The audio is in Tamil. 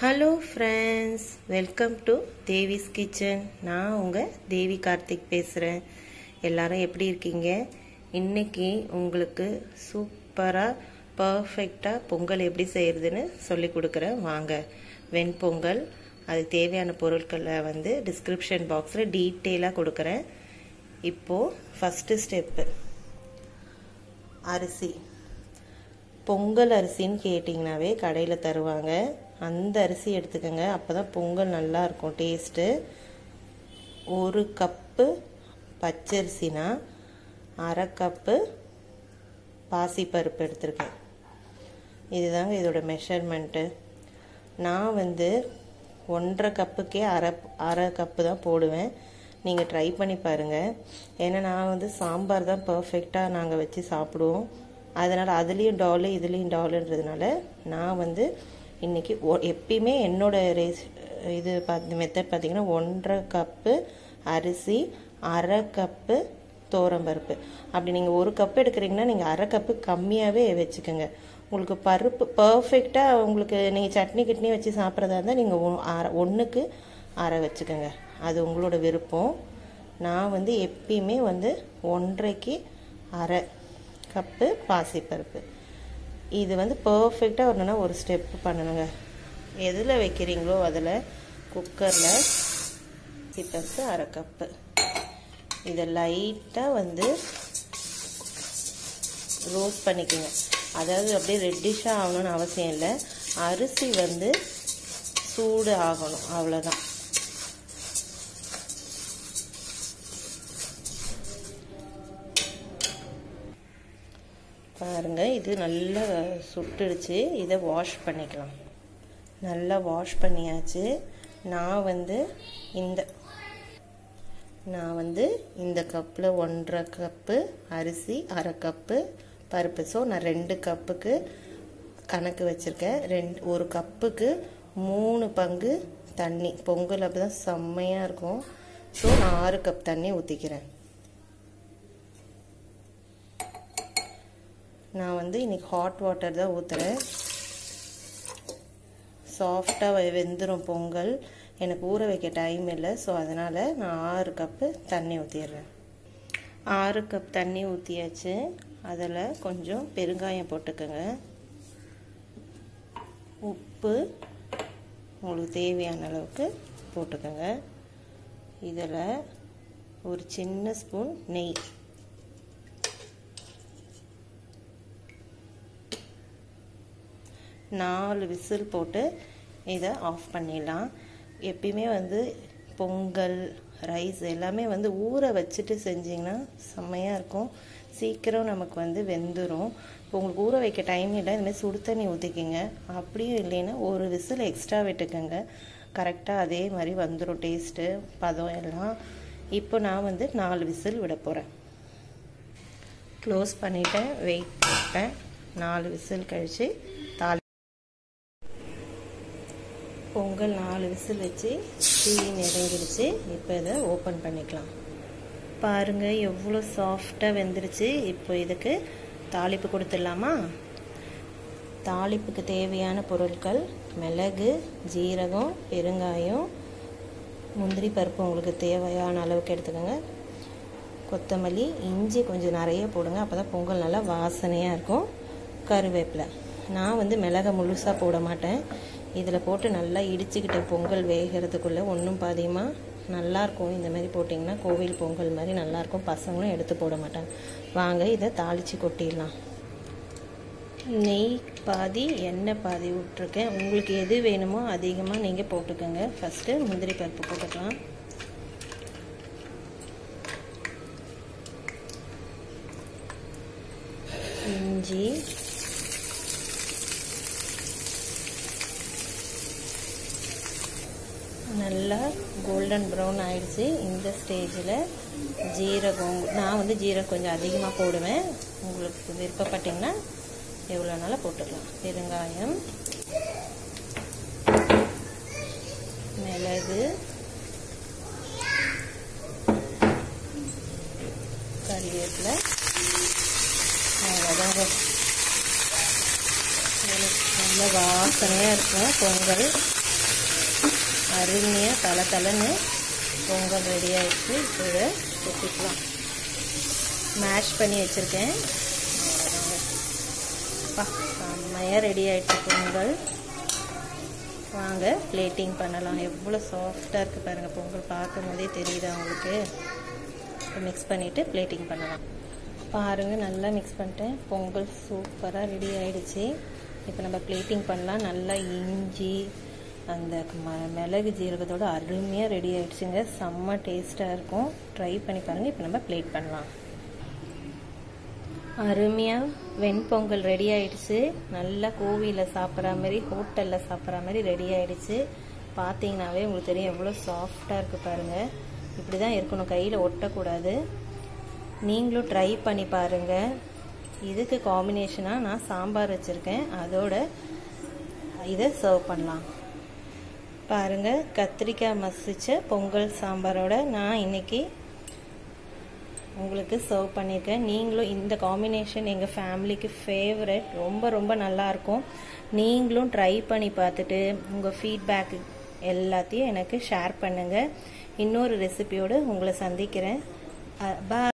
hello friends welcome to Devi's kitchen நான் உங்கள் தேவி கார்த்திக் பேசுகிறேன் எல்லாரும் எப்படி இருக்கீங்க இன்னைக்கு உங்களுக்கு சூப்பராக பர்ஃபெக்டாக பொங்கல் எப்படி செய்கிறதுன்னு சொல்லி கொடுக்குறேன் வாங்க வெண்பொங்கல் அதுக்கு தேவையான பொருட்களை வந்து டிஸ்கிரிப்ஷன் பாக்ஸில் டீட்டெயிலாக கொடுக்குறேன் இப்போது ஃபஸ்ட்டு ஸ்டெப்பு அரிசி பொங்கல் அரிசின்னு கேட்டிங்கனாவே கடையில் தருவாங்க அந்த அரிசி எடுத்துக்கோங்க அப்போ தான் பொங்கல் நல்லா இருக்கும் டேஸ்ட்டு ஒரு கப்பு பச்சரிசினா அரை கப்பு பாசிப்பருப்பு எடுத்திருக்கேன் இதுதாங்க இதோட மெஷர்மெண்ட்டு நான் வந்து ஒன்றரை கப்புக்கே அரை அரை கப்பு தான் போடுவேன் நீங்கள் ட்ரை பண்ணி பாருங்கள் ஏன்னா நான் வந்து சாம்பார் தான் பர்ஃபெக்டாக நாங்கள் வச்சு சாப்பிடுவோம் அதனால் அதுலேயும் டாலு இதுலேயும் டாலுன்றதுனால நான் வந்து இன்றைக்கி ஒ எப்பயுமே என்னோட ரேஸ் இது பார்த்து மெத்தட் பார்த்திங்கன்னா ஒன்றரை கப்பு அரிசி அரை கப்பு தோரம்பருப்பு அப்படி நீங்கள் ஒரு கப்பு எடுக்கிறீங்கன்னா நீங்கள் அரை கப்பு கம்மியாகவே வச்சுக்கோங்க உங்களுக்கு பருப்பு பர்ஃபெக்டாக உங்களுக்கு நீங்கள் சட்னி கிட்னி வச்சு சாப்பிட்றதா இருந்தால் நீங்கள் அரை ஒன்றுக்கு அரை வச்சுக்கோங்க அது உங்களோட விருப்பம் நான் வந்து எப்பயுமே வந்து ஒன்றரைக்கு அரை கப்பு பாசிப்பருப்பு இது வந்து பர்ஃபெக்டாக வரணுன்னா ஒரு ஸ்டெப்பு பண்ணணுங்க எதில் வைக்கிறீங்களோ அதில் குக்கரில் பருப்பு அரை கப்பு இதை லைட்டாக வந்து ரோஸ்ட் பண்ணிக்கோங்க அதாவது அப்படியே ரெட்டிஷாக ஆகணும்னு அவசியம் இல்லை அரிசி வந்து சூடு ஆகணும் அவ்வளோதான் பாருங்க இது நல்லா சுட்டுடுச்சு இதை வாஷ் பண்ணிக்கலாம் நல்லா வாஷ் பண்ணியாச்சு நான் வந்து இந்த நான் வந்து இந்த கப்பில் ஒன்றரை கப்பு அரிசி அரை கப்பு பருப்பு ஸோ நான் ரெண்டு கப்புக்கு கணக்கு வச்சுருக்கேன் ரெண்டு ஒரு கப்புக்கு மூணு பங்கு தண்ணி பொங்கல் அப்படி தான் செம்மையாக இருக்கும் ஸோ நான் ஆறு கப் தண்ணி ஊற்றிக்கிறேன் நான் வந்து இன்றைக்கி ஹாட் வாட்டர் தான் ஊற்றுறேன் சாஃப்டாக வெந்துடும் பொங்கல் எனக்கு ஊற வைக்க டைம் இல்லை ஸோ அதனால் நான் ஆறு கப்பு தண்ணி ஊற்றிடுறேன் ஆறு கப் தண்ணி ஊற்றியாச்சு அதில் கொஞ்சம் பெருங்காயம் போட்டுக்கோங்க உப்பு உங்களுக்கு தேவையான அளவுக்கு போட்டுக்கோங்க இதில் ஒரு சின்ன ஸ்பூன் நெய் நாலு விசில் போட்டு இதை ஆஃப் பண்ணிடலாம் எப்பயுமே வந்து பொங்கல் ரைஸ் எல்லாமே வந்து ஊற வச்சுட்டு செஞ்சிங்கன்னா செம்மையாக இருக்கும் சீக்கிரம் நமக்கு வந்து வெந்துடும் இப்போ உங்களுக்கு ஊற வைக்க டைம் இல்லை இதுமாதிரி சுடு தண்ணி ஊற்றிக்கிங்க அப்படியும் இல்லைன்னா ஒரு விசில் எக்ஸ்ட்ரா விட்டுக்கோங்க கரெக்டாக அதே மாதிரி வந்துடும் டேஸ்ட்டு பதம் எல்லாம் இப்போ நான் வந்து நாலு விசில் விட போகிறேன் க்ளோஸ் பண்ணிவிட்டேன் வெயிட் போட்டேன் நாலு விசில் கழித்து தாலி பொங்கல் நாலு விசில் வச்சு தீ நெருங்கிடுச்சு இப்போ இதை ஓப்பன் பண்ணிக்கலாம் பாருங்கள் எவ்வளோ சாஃப்டாக வெந்துருச்சு இப்போ இதுக்கு தாளிப்பு கொடுத்துடலாமா தாளிப்புக்கு தேவையான பொருட்கள் மிளகு ஜீரகம் பெருங்காயம் முந்திரி பருப்பு உங்களுக்கு தேவையான அளவுக்கு எடுத்துக்கோங்க கொத்தமல்லி இஞ்சி கொஞ்சம் நிறைய போடுங்க அப்போ தான் பொங்கல் நல்லா வாசனையாக இருக்கும் கருவேப்பிலை நான் வந்து மிளகை முழுசாக போட மாட்டேன் இதில் போட்டு நல்லா இடிச்சுக்கிட்ட பொங்கல் வேகிறதுக்குள்ளே ஒன்றும் பாதியமாக நல்லாயிருக்கும் இந்த மாதிரி போட்டிங்கன்னா கோவில் பொங்கல் மாதிரி நல்லாயிருக்கும் பசங்களும் எடுத்து போட மாட்டாங்க வாங்க இதை தாளித்து கொட்டிடலாம் நெய் பாதி எண்ணெய் பாதி விட்ருக்கேன் உங்களுக்கு எது வேணுமோ அதிகமாக நீங்கள் போட்டுக்கோங்க ஃபஸ்ட்டு முந்திரி பருப்பு போட்டுக்கலாம் இஞ்சி நல்லா கோல்டன் ப்ரௌன் ஆயிடுச்சு இந்த ஸ்டேஜில் ஜீரகம் நான் வந்து ஜீரகம் கொஞ்சம் அதிகமாக போடுவேன் உங்களுக்கு விருப்பப்பட்டிங்கன்னா எவ்வளோனாலும் போட்டுக்கலாம் பெருங்காயம் மிளகு கறிவேப்பிலை அவ்வளோதாங்க நல்ல வாசனையாக இருக்கும் பொங்கல் அருமையாக தலை தலைன்னு பொங்கல் ரெடி ஆகிடுச்சு இப்போ இதை கொட்டிக்கலாம் மேஷ் பண்ணி வச்சுருக்கேன் அப்பா செம்மையாக ரெடி ஆகிடுச்சு பொங்கல் வாங்க பிளேட்டிங் பண்ணலாம் எவ்வளோ சாஃப்டாக இருக்குது பாருங்கள் பொங்கல் பார்க்கும் போதே தெரியுதா உங்களுக்கு மிக்ஸ் பண்ணிவிட்டு பிளேட்டிங் பண்ணலாம் பாருங்கள் நல்லா மிக்ஸ் பண்ணிட்டேன் பொங்கல் சூப்பராக ரெடி ஆகிடுச்சு இப்போ நம்ம பிளேட்டிங் பண்ணலாம் நல்லா இஞ்சி அந்த ம மிளகு ஜீரகத்தோட அருமையாக ரெடி ஆகிடுச்சுங்க செம்ம டேஸ்ட்டாக இருக்கும் ட்ரை பண்ணி பாருங்கள் இப்போ நம்ம பிளேட் பண்ணலாம் அருமையாக வெண்பொங்கல் ரெடி ஆயிடுச்சு நல்லா கோவிலில் சாப்பிட்ற மாதிரி ஹோட்டலில் சாப்பிட்ற மாதிரி ரெடி ஆயிடுச்சு பார்த்தீங்கன்னாவே உங்களுக்கு தெரியும் எவ்வளோ சாஃப்டாக இருக்குது பாருங்கள் இப்படி தான் இருக்கணும் கையில் ஒட்டக்கூடாது நீங்களும் ட்ரை பண்ணி பாருங்கள் இதுக்கு காம்பினேஷனாக நான் சாம்பார் வச்சுருக்கேன் அதோட இதை சர்வ் பண்ணலாம் பாருங்கள் கத்திரிக்காய் மசிச்ச பொங்கல் சாம்பாரோட நான் இன்றைக்கி உங்களுக்கு சர்வ் பண்ணியிருக்கேன் நீங்களும் இந்த காம்பினேஷன் எங்கள் ஃபேமிலிக்கு ஃபேவரட் ரொம்ப ரொம்ப நல்லாயிருக்கும் நீங்களும் ட்ரை பண்ணி பார்த்துட்டு உங்கள் ஃபீட்பேக் எல்லாத்தையும் எனக்கு ஷேர் பண்ணுங்கள் இன்னொரு ரெசிபியோடு உங்களை சந்திக்கிறேன் பாய்